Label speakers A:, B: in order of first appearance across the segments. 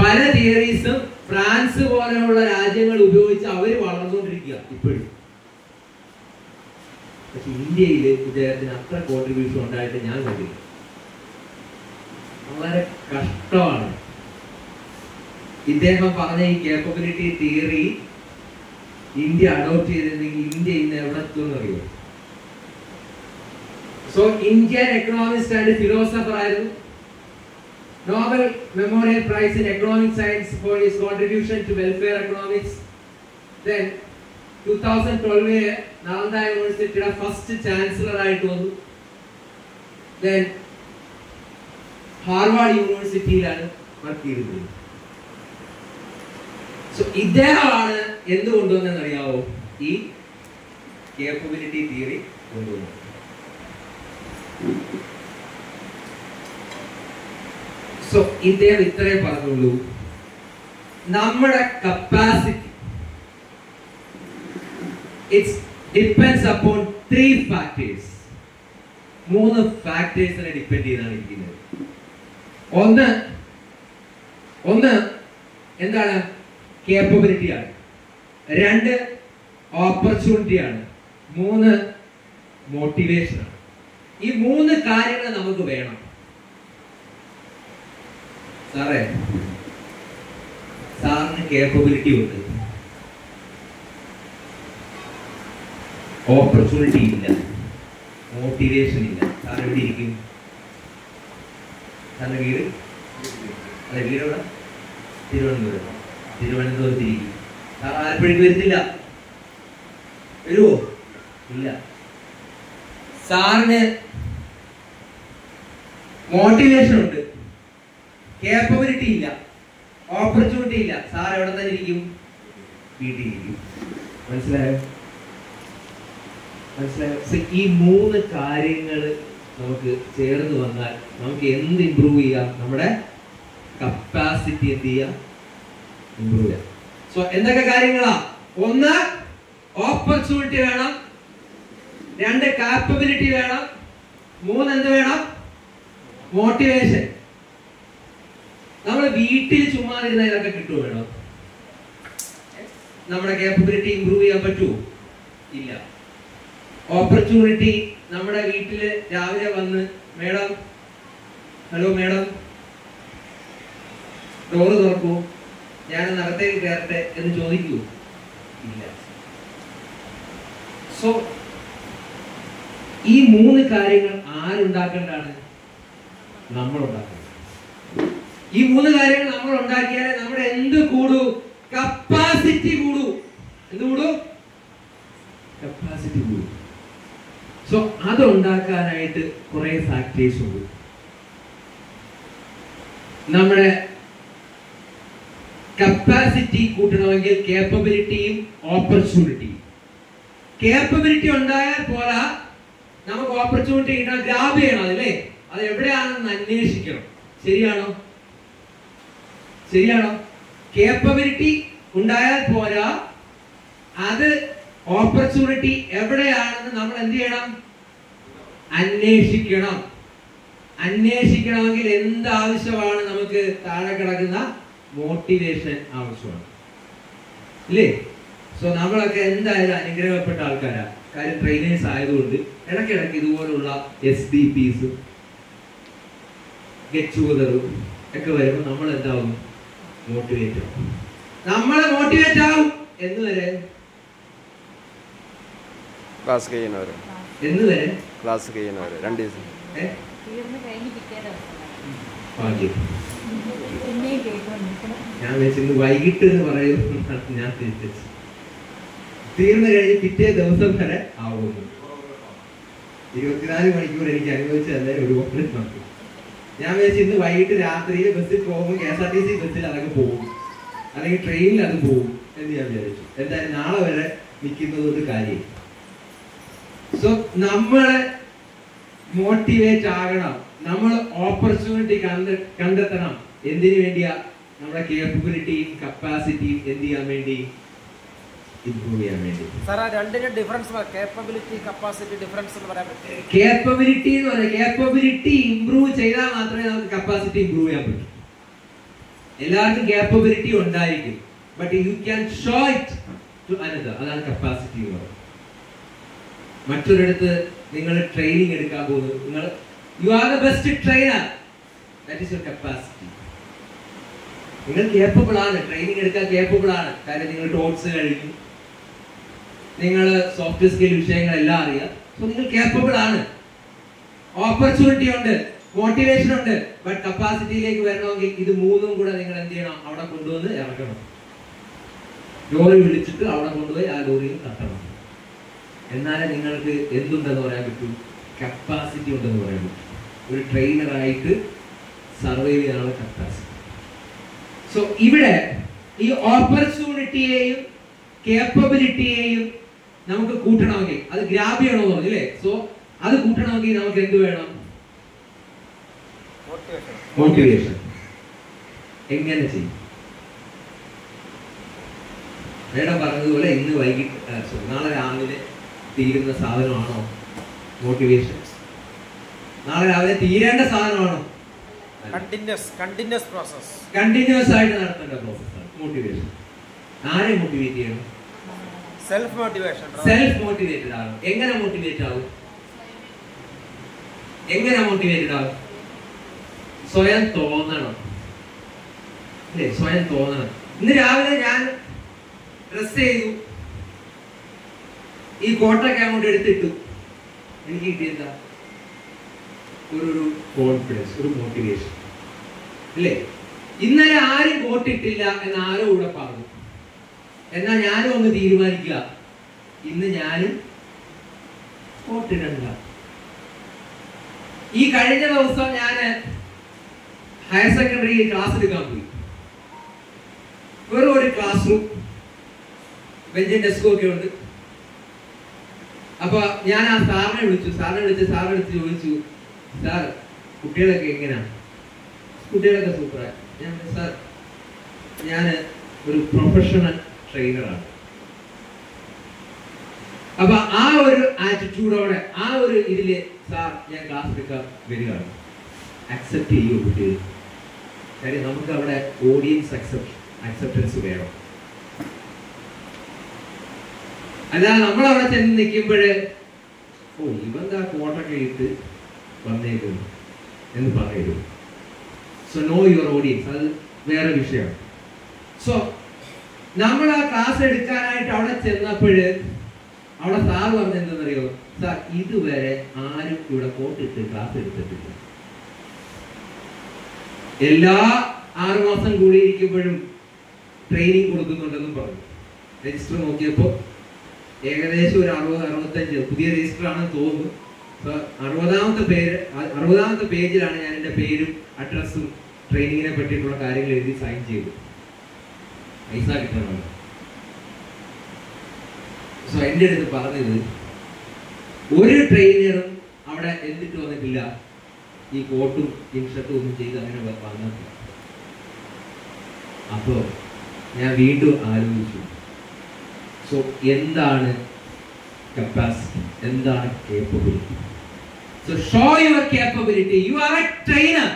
A: പല തിയറീസും ഫ്രാൻസ് പോലെയുള്ള രാജ്യങ്ങൾ ഉപയോഗിച്ച് അവർ വളർന്നുകൊണ്ടിരിക്കുക ഇപ്പോഴും പക്ഷെ ഇന്ത്യയിൽ ഇദ്ദേഹത്തിന് അത്ര കോൺട്രിബ്യൂഷൻ ഉണ്ടായിട്ട് ഞാൻ കണ്ടില്ല വളരെ കഷ്ടമാണ് ഇദ്ദേഹം പറഞ്ഞ ഈ കേപ്പബിലിറ്റി തിയറി ഇന്ത്യ അഡോപ്റ്റ് ചെയ്തിരുന്നെങ്കിൽ ഇന്ത്യ ഇന്ന് എവിടെ എത്തുമെന്ന് അറിയോ so Indian economist and philosopher ആയിരുന്നു Nobel memorial prize in economic science for his contribution to welfare economics then 2012 Nalanda യൂണിവേഴ്സിറ്റിയുടെ ഫസ്റ്റ് ചാൻസലർ ആയിട്ട് വന്നു ദെൻ ഹാർവാർഡ് യൂണിവേഴ്സിറ്റിയിലാണ് വർക്ക് ചെയ്തിരുന്നത് സോ ഇദ്ദേഹമാണ് എന്ത് കൊണ്ടുവന്നെന്ന് അറിയാവോ ഈ കേപ്പബിലിറ്റി തിയറി കൊണ്ടുവന്നത് സോ ഇദ്ദേഹം ഇത്രേ പറഞ്ഞുള്ളൂ നമ്മുടെ capacity it's depends upon three factors മൂന്ന് ഫാക്ടേഴ്സിനെ ഡിപ്പെൻഡ് ചെയ്താണ് ഇരിക്കുന്നത് ഒന്ന് ഒന്ന് എന്താണ് കേപ്പബിലിറ്റി ആണ് രണ്ട് ഓപ്പർച്യൂണിറ്റി ആണ് മൂന്ന് മോട്ടിവേഷൻ ആണ് ഈ മൂന്ന് കാര്യങ്ങൾ നമുക്ക് വേണം സാറേ സാറിന് കേപ്പബിലിറ്റി ഉണ്ട് ഓപ്പർച്യൂണിറ്റി ഇല്ല മോട്ടിവേഷൻ ഇല്ല സാർ എവിടെ ഇരിക്കും സാറിന്റെ വീട് അതെ വീട് എവിടെ തിരുവനന്തപുരം തിരുവനന്തപുരത്ത് ഇരിക്കും സാർ ആലപ്പുഴയ്ക്ക് വരുന്നില്ല വരുമോ ഇല്ല സാറിന് മോട്ടിവേഷൻ ഉണ്ട് കേപ്പബിലിറ്റി ഇല്ല ഓപ്പർച്യൂണിറ്റി ഇല്ല സാർ എവിടെ തന്നെ ഇരിക്കും വീട്ടിൽ ഇരിക്കും മനസ്സിലായോ മനസ്സിലായോ So, ഈ മൂന്ന് കാര്യങ്ങൾ നമുക്ക് ചേർന്ന് വന്നാൽ നമുക്ക് എന്ത് ഇമ്പ്രൂവ് ചെയ്യാം നമ്മുടെ കപ്പാസിറ്റി എന്ത് ചെയ്യാം ഇമ്പ്രൂവ് ചെയ്യാം സോ എന്തൊക്കെ കാര്യങ്ങളാ ഒന്ന് ഓപ്പർച്യൂണിറ്റി വേണം രണ്ട് കാപ്പബിലിറ്റി വേണം മൂന്ന് എന്ത് വേണം മോട്ടിവേഷൻ നമ്മൾ വീട്ടിൽ ചുമ്മാ ഇരുന്ന ഇതൊക്കെ കിട്ടുമോ വേണം നമ്മുടെ കേപ്പബിലിറ്റി ഇമ്പ്രൂവ് ചെയ്യാൻ പറ്റുമോ ഇല്ല ഓപ്പർച്യൂണിറ്റി നമ്മുടെ വീട്ടില് രാവിലെ വന്ന് മേഡം ഹലോ മേഡം ഡോറ് തുറക്കൂ ഞാൻ അകത്തേക്ക് കയറട്ടെ എന്ന് ചോദിക്കൂ ഇല്ല സോ ഈ മൂന്ന് കാര്യങ്ങൾ ആരുണ്ടാക്കേണ്ടതാണ് നമ്മൾ ഉണ്ടാക്കണം ഈ മൂന്ന് കാര്യങ്ങൾ നമ്മൾ ഉണ്ടാക്കിയാൽ നമ്മുടെ എന്ത് കൂടൂ കപ്പാസിറ്റി കൂടൂ എന്ത് കൂടൂ കപ്പാസിറ്റി കൂടും സോ അത് ഉണ്ടാക്കാനായിട്ട് കുറെ ഫാക്ടേഴ്സ് ഉണ്ട് നമ്മുടെ കപ്പാസിറ്റി കൂട്ടണമെങ്കിൽ കേപ്പബിലിറ്റിയും ഓപ്പർച്യൂണിറ്റിയും കേപ്പബിലിറ്റി ഉണ്ടായാൽ പോരാ നമുക്ക് ഓപ്പർച്യൂണിറ്റി കിട്ടാൻ ഗ്രാബ് ചെയ്യണം അതല്ലേ അത് എവിടെയാണെന്ന് അന്വേഷിക്കണം ശരിയാണോ ശരിയാണോ കേപ്പബിലിറ്റി ഉണ്ടായാൽ പോരാ അത് ഓപ്പർച്യൂണിറ്റി എവിടെയാണെന്ന് നമ്മൾ എന്ത് ചെയ്യണം അന്വേഷിക്കണം അന്വേഷിക്കണമെങ്കിൽ എന്ത് ആവശ്യമാണ് നമുക്ക് താഴെ കിടക്കുന്ന മോട്ടിവേഷൻ ആവശ്യമാണ് ഇല്ലേ സോ നമ്മളൊക്കെ എന്തായാലും അനുഗ്രഹപ്പെട്ട ആൾക്കാരാ കാര്യം ട്രെയിനേഴ്സ് ആയതുകൊണ്ട് ഇടയ്ക്കിടയ്ക്ക് ഇതുപോലുള്ള എസ് ഡി പീസും ഗെറ്റ് ടുഗദറും ഒക്കെ വരുമ്പോൾ നമ്മൾ എന്താവും മോട്ടിവേറ്റ് ആവും നമ്മൾ മോട്ടിവേറ്റ് ആവും എന്ന് വരെ
B: ക്ലാസ് കഴിയുന്നവർ
A: എന്ന് വരെ
B: ക്ലാസ് കഴിയുന്നവർ രണ്ട് ദിവസം
A: ഏ?
C: തീർന്ന് കഴിഞ്ഞ് പിറ്റേ ദിവസം
A: ഭാഗ്യം
C: പിന്നെയും കേൾക്കണം
A: ഞാൻ വെച്ച് ഇന്ന് വൈകിട്ട് എന്ന് പറയുന്നത് ഞാൻ തിരിച്ചു തീർന്നു കഴിഞ്ഞ് പിറ്റേ ദിവസം വരെ ആവുന്നു ഇരുപത്തിനാല് മണിക്കൂർ എനിക്ക് അനുഭവിച്ചു തന്നെ ഒരുപാട് നന്ദി ഞാൻ വിചാരിച്ചു ഇന്ന് വൈകിട്ട് രാത്രിയിൽ ബസ്സിൽ പോകുമ്പോൾ K S R T C ബസ്സിൽ അതൊക്കെ പോകും അല്ലെങ്കിൽ ട്രെയിനിൽ അത് പോകും എന്ന് ഞാൻ വിചാരിച്ചു എന്തായാലും നാളെ വരെ നിൽക്കുന്നത് കൊണ്ട് കാര്യം സോ നമ്മളെ മോട്ടിവേറ്റ് ആകണം നമ്മൾ ഓപ്പർച്യൂണിറ്റി കണ്ട കണ്ടെത്തണം എന്തിനു വേണ്ടിയാ നമ്മുടെ കേപ്പബിലിറ്റിയും കപ്പാസിറ്റിയും എന്ത് ചെയ്യാൻ വേണ്ടി ഇംപ്രൂവ് ചെയ്യാൻ വേണ്ടി
D: സാർ ആ രണ്ടിന്റെ ഡിഫറൻസ് കേപ്പബിലിറ്റി കപ്പാസിറ്റി ഡിഫറൻസ് എന്ന് പറയാൻ പറ്റും
A: കേപ്പബിലിറ്റി എന്ന് പറഞ്ഞാൽ കേപ്പബിലിറ്റി ഇംപ്രൂവ് ചെയ്താൽ മാത്രമേ നമുക്ക് കപ്പാസിറ്റി ഇംപ്രൂവ് ചെയ്യാൻ പറ്റൂ എല്ലാവർക്കും കേപ്പബിലിറ്റി ഉണ്ടായിരിക്കും but you can show it to another അതാണ് കപ്പാസിറ്റി എന്ന് പറയുന്നത് മറ്റൊരിടത്ത് നിങ്ങൾ ട്രെയിനിങ് എടുക്കാൻ പോകുന്നു നിങ്ങൾ you are the best trainer that is your capacity നിങ്ങൾ കേപ്പബിൾ ആണ് ട്രെയിനിങ് എടുക്കാൻ കേപ്പബിൾ ആണ് കാര്യം നിങ്ങൾ ടോട്ട്സ് കഴിഞ്ഞു നിങ്ങൾ സോഫ്റ്റ് സ്കിൽ വിഷയങ്ങളെല്ലാം അറിയാം സോ നിങ്ങൾ കേപ്പബിൾ ആണ് ഓപ്പർച്യൂണിറ്റി ഉണ്ട് മോട്ടിവേഷൻ ഉണ്ട് ബട്ട് കപ്പാസിറ്റിയിലേക്ക് വരണമെങ്കിൽ ഇത് മൂന്നും കൂടെ നിങ്ങൾ എന്ത് ചെയ്യണം അവിടെ കൊണ്ടുവന്ന് ഇറക്കണം ലോറി വിളിച്ചിട്ട് അവിടെ കൊണ്ടുപോയി ആ ലോറിയിൽ തട്ടണം എന്നാലേ നിങ്ങൾക്ക് എന്തുണ്ടെന്ന് പറയാൻ പറ്റൂ കപ്പാസിറ്റി ഉണ്ടെന്ന് പറയാൻ പറ്റും ഒരു ട്രെയിനറായിട്ട് സർവൈവ് ചെയ്യാനുള്ള കപ്പാസിറ്റി സോ ഇവിടെ ഈ ഓപ്പർച്യൂണിറ്റിയെയും കേപ്പബിലിറ്റിയെയും നമുക്ക് കൂട്ടണമെങ്കിൽ അത് ഗ്രാബ് ചെയ്യണമെന്ന് പറഞ്ഞു അല്ലേ സോ അത് കൂട്ടണമെങ്കിൽ നമുക്ക് എന്ത് വേണം
D: മോട്ടിവേഷൻ
A: മോട്ടിവേഷൻ എങ്ങനെ ചെയ്യും മേഡം പറഞ്ഞതുപോലെ ഇന്ന് വൈകിട്ട് ആ, sorry, നാളെ രാവിലെ തീരുന്ന സാധനമാണോ മോട്ടിവേഷൻ നാളെ രാവിലെ തീരേണ്ട സാധനമാണോ
D: കണ്ടിന്യൂസ് കണ്ടിന്യൂസ് പ്രോസസ്
A: കണ്ടിന്യൂസ് ആയിട്ട് നടത്തേണ്ട പ്രോസസ്സാണ് മോട്ടിവേഷൻ ആരെ മോട്ടിവേറ്റ് ചെയ്യണം
D: സെൽഫ് മോട്ടിവേഷൻ
A: സെൽഫ് മോട്ടിവേറ്റഡ് ആകും എങ്ങനെ മോട്ടിവേറ്റ് ആകും എങ്ങനെ മോട്ടിവേറ്റഡ് ആകും സ്വയം തോന്നണം അല്ലേ സ്വയം തോന്നണം ഇന്ന് രാവിലെ ഞാൻ ഡ്രസ് ചെയ്തു ഈ കോട്ടൊക്കെ അങ്ങോട്ട് എടുത്തിട്ടു എനിക്ക് കിട്ടിയെന്താ ഒരു ഒരു കോൺഫിഡൻസ് ഒരു മോട്ടിവേഷൻ അല്ലേ ഇന്നലെ ആരും കോട്ടിട്ടില്ല എന്ന് ആരോ ഇവിടെ പറഞ്ഞു എന്നാ ഞാനും ഒന്ന് തീരുമാനിക്കുക ഇന്ന് ഞാനും കോട്ടിടണ്ട ഈ കഴിഞ്ഞ ദിവസം ഞാൻ ഹയർ സെക്കൻഡറി ക്ലാസ് എടുക്കാൻ പോയി വെറും ഒരു ക്ലാസ് റൂം ബെഞ്ചും ഡെസ്കും ഒക്കെ ഉണ്ട് അപ്പൊ ഞാൻ ആ സാറിനെ വിളിച്ചു സാറിനെ വിളിച്ച് സാറിനെ വിളിച്ച് ചോദിച്ചു സാർ കുട്ടികളൊക്കെ എങ്ങനെയാ കുട്ടികളൊക്കെ സൂപ്പറായി ഞാൻ പറഞ്ഞു, സാർ ഞാൻ ഒരു പ്രൊഫഷണൽ ട്രെയിനറാണ് അപ്പൊ ആ ഒരു ആറ്റിറ്റ്യൂഡോടെ ആ ഒരു ഇതില് സാർ ഞാൻ ക്ലാസ് എടുക്കാൻ വരികയാണ് അക്സെപ്റ്റ് ചെയ്യൂ കുട്ടികൾ കാര്യം നമുക്ക് അവിടെ ഓഡിയൻസ് അക്സെപ്റ്റ് അക്സെപ്റ്റൻസ് വേണം അല്ലാതെ നമ്മൾ അവിടെ ചെന്ന് നിൽക്കുമ്പോഴ് ഓ ഇവന്താ കോട്ടൊക്കെ ഇട്ട് വന്നേക്കുന്നു എന്ന് പറയരുത് സോ നോ യുവർ ഓഡിയൻസ് അത് വേറെ വിഷയമാണ് സോ നമ്മൾ ആ ക്ലാസ് എടുക്കാനായിട്ട് അവിടെ ചെന്നപ്പോഴ് അവിടെ സാർ പറഞ്ഞെന്തെന്നറിയോ സാർ ഇതുവരെ ആരും ഇവിടെ കോട്ടിട്ട് ക്ലാസ് എടുത്തിട്ടില്ല എല്ലാ ആറു മാസം കൂടിയിരിക്കുമ്പോഴും ട്രെയിനിങ് കൊടുക്കുന്നുണ്ടെന്നും പറഞ്ഞു രജിസ്റ്റർ നോക്കിയപ്പോൾ ഏകദേശം ഒരു അറുപത് അറുപത്തഞ്ച് പുതിയ രജിസ്റ്റർ ആണെന്ന് തോന്നുന്നു സോ അറുപതാമത്തെ പേര് അ- അറുപതാമത്തെ പേജിലാണ് ഞാൻ എൻ്റെ പേരും അഡ്രസ്സും ട്രെയിനിങ്ങിനെ പറ്റിയിട്ടുള്ള കാര്യങ്ങൾ എഴുതി സൈൻ ചെയ്തു പൈസ കിട്ടണം സോ എൻ്റെ അടുത്ത് പറഞ്ഞത് ഒരു ട്രെയിനറും അവിടെ എന്നിട്ട് വന്നിട്ടില്ല ഈ കോട്ടും ഇൻഷർട്ടും ഒന്നും ചെയ്ത് അങ്ങനെ വ- വന്നിട്ടില്ല അപ്പോ ഞാൻ വീണ്ടും ആലോചിച്ചു സോ എന്താണ് കപ്പാസിറ്റി എന്താണ് capability so show your capability you are a trainer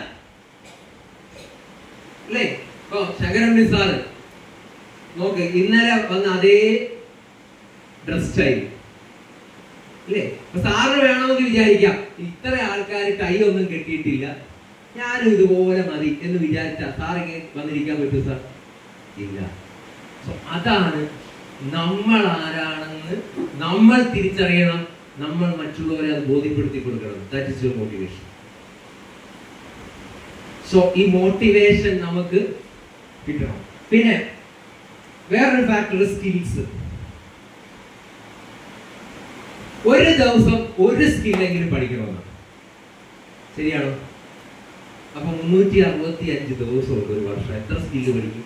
A: അല്ലേ ഇപ്പൊ ശങ്കരൻ സാറ് നോക്ക് ഇന്നലെ വന്ന അതേ ഡ്രസ് സ്റ്റൈൽ അല്ലേ അപ്പൊ സാറിന് വേണമെന്ന് വിചാരിക്കാം ഇത്ര ആൾക്കാർ കൈ ഒന്നും കെട്ടിയിട്ടില്ല ഞാനും ഇതുപോലെ മതി എന്ന് വിചാരിച്ച സാറിങ്ങനെ വന്നിരിക്കാൻ പറ്റും സാർ ഇല്ല സോ അതാണ് നമ്മൾ ആരാണെന്ന് നമ്മൾ തിരിച്ചറിയണം നമ്മൾ മറ്റുള്ളവരെ അത് ബോധ്യപ്പെടുത്തി കൊടുക്കണം that is your motivation so ഈ മോട്ടിവേഷൻ നമുക്ക് കിട്ടണം പിന്നെ വേറൊരു ഫാക്ടർ സ്കിൽസ് ഒരു ദിവസം ഒരു സ്കില്ലെങ്കിലും പഠിക്കണമെന്നാണ് ശരിയാണോ അപ്പൊ മുന്നൂറ്റി അറുപത്തി അഞ്ച് ദിവസമുണ്ട് ഒരു വർഷം എത്ര സ്കില്ല് പഠിക്കും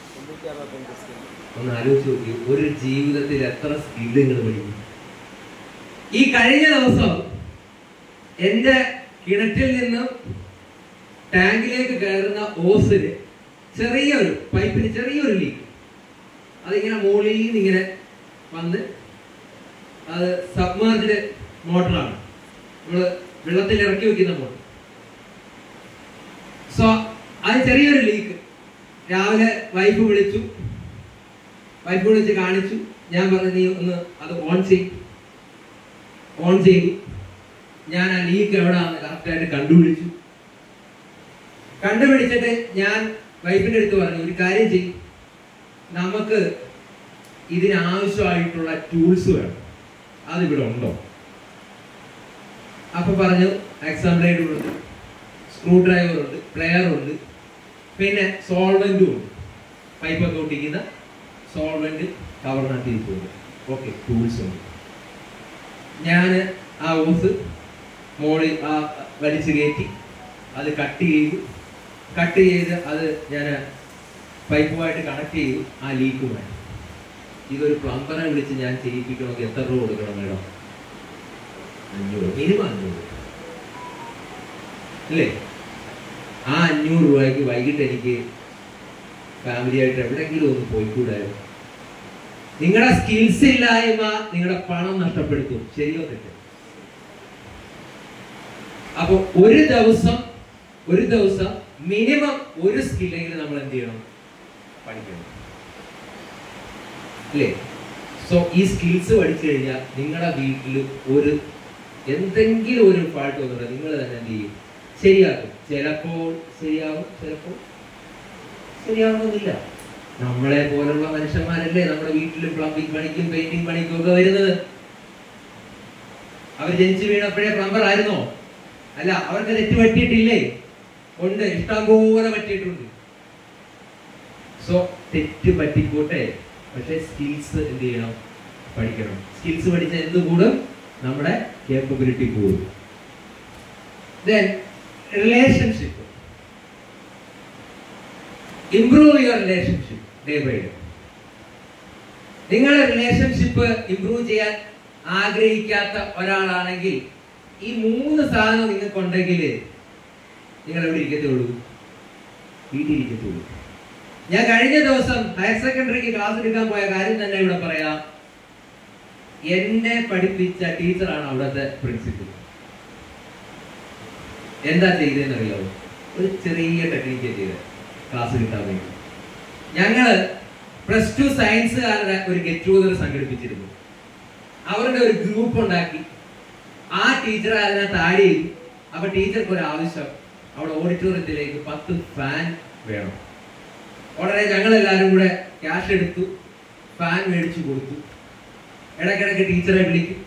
A: ഒന്ന് ആലോചിച്ച് നോക്കി ഒരു ജീവിതത്തിൽ എത്ര സ്കില്ല് നിങ്ങൾ പഠിക്കും ഈ കഴിഞ്ഞ ദിവസം എന്റെ കിണറ്റിൽ നിന്നും ടാങ്കിലേക്ക് കയറുന്ന ഓസിന് ചെറിയൊരു പൈപ്പിന് ചെറിയൊരു ലീക്ക് അതിങ്ങനെ മുകളിൽ നിന്ന് ഇങ്ങനെ വന്ന് അത് സബ്മേർജ്ഡ് മോട്ടറാണ് നമ്മൾ വെള്ളത്തിൽ ഇറക്കി വെക്കുന്ന മോട്ടർ സോ അത് ചെറിയൊരു ലീക്ക് രാവിലെ വൈഫ് വിളിച്ചു വൈഫ് വിളിച്ച് കാണിച്ചു ഞാൻ പറഞ്ഞു നീ ഒന്ന് അത് ഓൺ ചെയ്യും ഓൺ ചെയ്തു ഞാൻ ആ ലീക്ക് എവിടെയാണെന്ന് കറക്റ്റായിട്ട് കണ്ടുപിടിച്ചു കണ്ടുപിടിച്ചിട്ട് ഞാൻ വൈഫിന്റെ അടുത്ത് പറഞ്ഞു ഒരു കാര്യം ചെയ്യും നമുക്ക് ഇതിനാവശ്യമായിട്ടുള്ള ടൂൾസ് വേണം അതിവിടെ ഉണ്ടോ അപ്പൊ പറഞ്ഞു എക്സാംബ്ലേഡ് ഉണ്ട് സ്ക്രൂ ഡ്രൈവർ ഉണ്ട് പ്ലെയർ ഉണ്ട് പിന്നെ സോൾവെന്റും ഉണ്ട് പൈപ്പൊക്കെ ഒട്ടിക്കുന്ന സോൾവെന്റ് കവറിനകത്തിരിപ്പുണ്ട് ഓക്കെ ടൂൾസ് ഉണ്ട് ഞാൻ ആ ഓസ് മോളിൽ ആ വലിച്ചു കയറ്റി അത് കട്ട് ചെയ്തു കട്ട് ചെയ്ത് അത് ഞാൻ പൈപ്പുമായിട്ട് കണക്ട് ചെയ്തു ആ ലീക്കുമായി ഇതൊരു പ്ലംബറെ വിളിച്ച് ഞാൻ ചെയ്യിപ്പിക്കണമെങ്കിൽ എത്ര രൂപ കൊടുക്കണം മേഡം അഞ്ഞൂറ് മിനിമം അഞ്ഞൂറ് അല്ലേ ആ അഞ്ഞൂറ് രൂപയ്ക്ക് വൈകിട്ട് എനിക്ക് ഫാമിലിയായിട്ട് എവിടെയെങ്കിലും ഒന്ന് പോയിക്കൂടായിരുന്നു നിങ്ങളുടെ സ്കിൽസ് ഇല്ലായ്മ നിങ്ങളുടെ പണം നഷ്ടപ്പെടുത്തും ശരിയോ തെറ്റ് അപ്പൊ ഒരു ദിവസം ഒരു ദിവസം മിനിമം ഒരു സ്കില്ലെങ്കിലും നമ്മൾ എന്ത് ചെയ്യണം പഠിക്കണം അല്ലേ സോ ഈ സ്കിൽസ് പഠിച്ചു കഴിഞ്ഞാൽ നിങ്ങളുടെ വീട്ടിൽ ഒരു എന്തെങ്കിലും ഒരു ഫാൾട്ട് വന്നിട്ട് നിങ്ങൾ തന്നെ എന്ത് ചെയ്യും ശരിയാക്കും ചിലപ്പോൾ ശരിയാവും ചിലപ്പോൾ ശരിയാവണമെന്നില്ല നമ്മളെ പോലുള്ള മനുഷ്യന്മാരല്ലേ നമ്മുടെ വീട്ടിൽ പ്ലംബിംഗ് പണിക്കും പെയിന്റിംഗ് പണിക്കും ഒക്കെ വരുന്നത് അവർ ജനിച്ചു വീണപ്പോഴേ പ്ലംബർ ആയിരുന്നോ അല്ല അവർക്ക് തെറ്റ് പറ്റിയിട്ടില്ലേ ഉണ്ട് ഇഷ്ടം പോലെ പറ്റിയിട്ടുണ്ട് സോ തെറ്റ് പറ്റിക്കോട്ടെ പക്ഷെ സ്കിൽസ് എന്ത് ചെയ്യണം പഠിക്കണം സ്കിൽസ് പഠിച്ച എന്ത് കൂടും നമ്മുടെ കേപ്പബിലിറ്റി കൂടും then relationship improve your relationship day by day നിങ്ങളുടെ റിലേഷൻഷിപ്പ് ഇംപ്രൂവ് ചെയ്യാൻ ആഗ്രഹിക്കാത്ത ഒരാളാണെങ്കിൽ ഈ മൂന്ന് സാധനം നിങ്ങൾക്കുണ്ടെങ്കിൽ നിങ്ങൾ എവിടെ ഇരിക്കത്തുള്ളൂ വീട്ടിൽ ഇരിക്കത്തുള്ളൂ ഞാൻ കഴിഞ്ഞ ദിവസം ഹയർ സെക്കൻഡറിക്ക് ക്ലാസ് എടുക്കാൻ പോയ കാര്യം തന്നെ ഇവിടെ പറയാം എന്നെ പഠിപ്പിച്ച ടീച്ചറാണ് അവിടുത്തെ പ്രിൻസിപ്പൽ എന്താ ചെയ്തതെന്ന് അറിയാമോ ഒരു ചെറിയ ടെക്നിക്ക് ചെയ്തത് ക്ലാസ് കിട്ടാൻ വേണ്ടി ഞങ്ങള് പ്ലസ് ടു സയൻസുകാരുടെ ഒരു ഗെറ്റ് ടുഗദർ സംഘടിപ്പിച്ചിരുന്നു അവരുടെ ഒരു ഗ്രൂപ്പ് ഉണ്ടാക്കി ആ ടീച്ചർ അതിനകത്ത് ആഡ് ചെയ്തു അപ്പൊ ടീച്ചർക്ക് ഒരു ആവശ്യം അവിടെ ഓഡിറ്റോറിയത്തിലേക്ക് പത്ത് ഫാൻ വേണം ഉടനെ ഞങ്ങൾ എല്ലാവരും കൂടെ ക്യാഷ് എടുത്തു ഫാൻ മേടിച്ചു കൊടുത്തു ഇടയ്ക്കിടയ്ക്ക് ടീച്ചറെ വിളിക്കും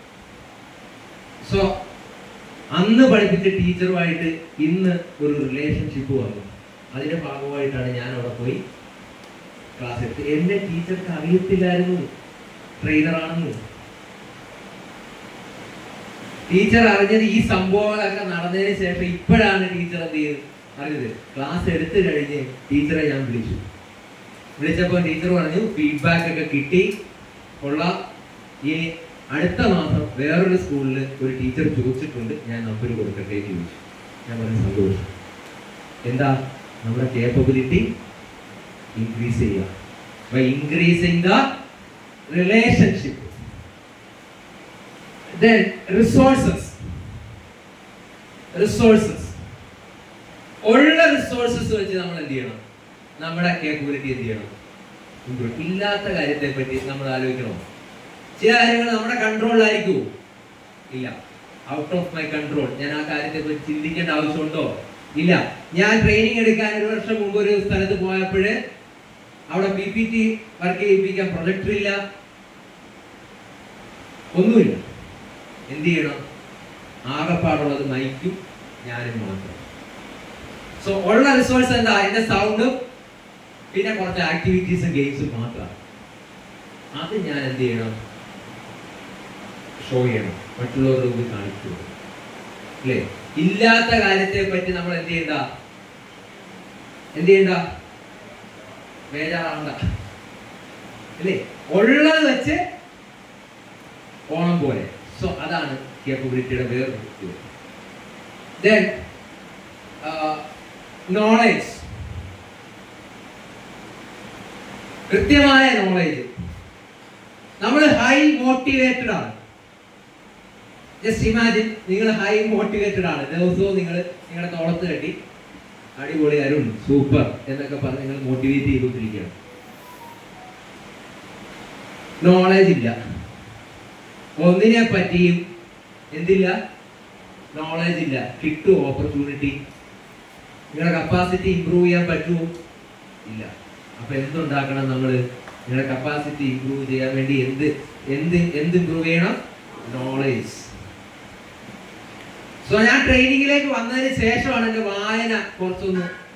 A: സോ അന്ന് പഠിപ്പിച്ച ടീച്ചറുമായിട്ട് ഇന്ന് ഒരു റിലേഷൻഷിപ്പ് വന്നു അതിന്റെ ഭാഗമായിട്ടാണ് ഞാൻ അവിടെ പോയി ക്ലാസ് എടുത്ത് എന്റെ ടീച്ചർക്ക് അറിയത്തില്ലായിരുന്നു ട്രെയിനറാണെന്ന് ടീച്ചർ അറിഞ്ഞത് ഈ സംഭവങ്ങളൊക്കെ നടന്നതിന് ശേഷം ഇപ്പോഴാണ് ടീച്ചർ എന്ത് ചെയ്ത് അറിഞ്ഞത് ക്ലാസ് എടുത്തു കഴിഞ്ഞ് ടീച്ചറെ ഞാൻ വിളിച്ചു വിളിച്ചപ്പോൾ ടീച്ചർ പറഞ്ഞു ഫീഡ്ബാക്ക് ഒക്കെ കിട്ടി കൊള്ളാം ഇനി അടുത്ത മാസം വേറൊരു സ്കൂളിൽ ഒരു ടീച്ചർ ചോദിച്ചിട്ടുണ്ട് ഞാൻ നമ്പർ കൊടുക്കട്ടെ എന്ന് ചോദിച്ചു ഞാൻ പറഞ്ഞു സന്തോഷം എന്താ നമ്മുടെ കേപ്പബിലിറ്റി ഇൻക്രീസ് ചെയ്യുക by increasing the relationship then resources resources ഉള്ള റിസോഴ്സസ് വെച്ച് നമ്മൾ എന്ത് ചെയ്യണം നമ്മുടെ കേപ്പബിലിറ്റി എന്ത് ചെയ്യണം improve. ഇല്ലാത്ത കാര്യത്തെ പറ്റി നമ്മൾ ആലോചിക്കണോ ചില കാര്യങ്ങൾ നമ്മുടെ കൺട്രോളിലായിരിക്കുമോ ഇല്ല ഔട്ട് ഓഫ് മൈ കൺട്രോൾ ഞാൻ ആ കാര്യത്തെ പറ്റി ചിന്തിക്കേണ്ട ആവശ്യമുണ്ടോ ഇല്ല ഞാൻ ട്രെയിനിങ് എടുക്കാൻ ഒരു വർഷം മുമ്പ് ഒരു സ്ഥലത്ത് പോയപ്പോഴ് അവിടെ പി പി ടി വർക്ക് ചെയ്യിപ്പിക്കാൻ പ്രൊജക്ടർ ഇല്ല ഒന്നുമില്ല എന്ത് ചെയ്യണം ആകെപ്പാടുള്ളത് മൈക്കും ഞാനും മാത്രം സോ ഉള്ള റിസോഴ്സ് എന്താ എന്റെ സൗണ്ടും പിന്നെ കുറച്ച് ആക്ടിവിറ്റീസും ഗെയിംസും മാത്രമാണ് അത് ഞാൻ എന്ത് ചെയ്യണം ഷോ ചെയ്യണം മറ്റുള്ളവരുടെ മുമ്പിൽ കാണിച്ചു അല്ലേ ഇല്ലാത്ത കാര്യത്തെ പറ്റി നമ്മൾ എന്ത് ചെയ്യണ്ട എന്ത് ചെയ്യണ്ട ബേജാറാവണ്ട അല്ലേ ഉള്ളത് വെച്ച് ഓണം പോലെ സോ അതാണ് കേപ്പബിലിറ്റിയുടെ വേറൊരു ദെൻ നോളേജ് കൃത്യമായ നോളേജ് നമ്മൾ ഹൈ മോട്ടിവേറ്റഡ് ആണ് ജസ്റ്റ് ഇമാജിൻ നിങ്ങൾ ഹൈ മോട്ടിവേറ്റഡ് ആണ് ദിവസവും നിങ്ങൾ നിങ്ങളുടെ തോളത്ത് കെട്ടി അടിപൊളി അരുൺ സൂപ്പർ എന്നൊക്കെ പറഞ്ഞ് നിങ്ങൾ മോട്ടിവേറ്റ് ചെയ്തുകൊണ്ടിരിക്കുകയാണ് നോളേജ് ഇല്ല ഒന്നിനെ പറ്റിയും എന്തില്ല നോളേജ് ഇല്ല കിട്ടുമോ ഓപ്പർച്യൂണിറ്റി നിങ്ങളുടെ കപ്പാസിറ്റി ഇമ്പ്രൂവ് ചെയ്യാൻ പറ്റുമോ ഇല്ല അപ്പൊ എന്തുണ്ടാക്കണം നമ്മൾ നിങ്ങളുടെ കപ്പാസിറ്റി ഇമ്പ്രൂവ് ചെയ്യാൻ വേണ്ടി എന്ത് എന്ത് എന്ത് ഇമ്പ്രൂവ് ചെയ്യണം നോളേജ് സോ ഞാൻ ട്രെയിനിങ്ങിലേക്ക് വന്നതിന് ശേഷമാണ് എന്റെ വായന കുറച്ചൊന്ന്